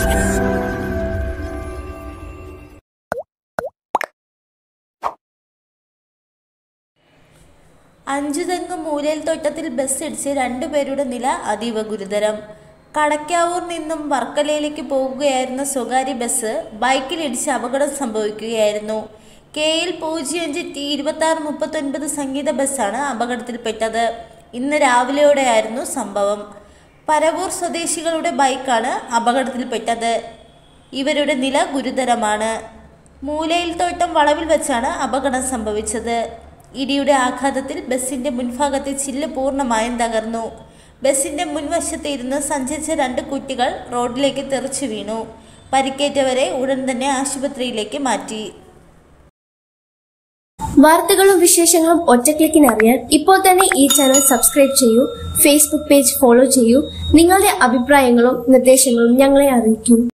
അഞ്ചുതെങ്ങ് മൂലയിൽ തോട്ടത്തിൽ ബസ് ഇടിച്ച് രണ്ടുപേരുടെ നില അതീവ ഗുരുതരം കടക്കാവൂർ നിന്നും വർക്കലയിലേക്ക് പോകുകയായിരുന്ന സ്വകാര്യ ബസ് ബൈക്കിലിടിച്ച് അപകടം സംഭവിക്കുകയായിരുന്നു കെ എൽ പൂജ്യം അഞ്ച് ടി ഇരുപത്തി ആറ് മുപ്പത്തൊൻപത് സംഗീത ബസ്സാണ് അപകടത്തിൽപ്പെട്ടത് ഇന്ന് രാവിലെയോടെയായിരുന്നു സംഭവം പരവൂർ സ്വദേശികളുടെ ബൈക്കാണ് അപകടത്തിൽപ്പെട്ടത് ഇവരുടെ നില ഗുരുതരമാണ് മൂലയിൽ തോട്ടം വളവിൽ വെച്ചാണ് അപകടം സംഭവിച്ചത് ഇടിയുടെ ആഘാതത്തിൽ ബസിന്റെ മുൻഭാഗത്തെ ചില്ല് പൂർണ്ണമായും തകർന്നു ബസിന്റെ മുൻവശത്ത് ഇരുന്ന് സഞ്ചരിച്ച രണ്ട് കുട്ടികൾ റോഡിലേക്ക് തെറിച്ചു വീണു പരിക്കേറ്റവരെ ഉടൻ തന്നെ ആശുപത്രിയിലേക്ക് മാറ്റി വാർത്തകളും വിശേഷങ്ങളും ഒറ്റക്ലിക്കിന് അറിയാൻ ഇപ്പോൾ തന്നെ ഈ ചാനൽ സബ്സ്ക്രൈബ് ചെയ്യൂ ഫേസ്ബുക്ക് പേജ് ഫോളോ ചെയ്യൂ നിങ്ങളുടെ അഭിപ്രായങ്ങളും നിർദ്ദേശങ്ങളും ഞങ്ങളെ അറിയിക്കൂ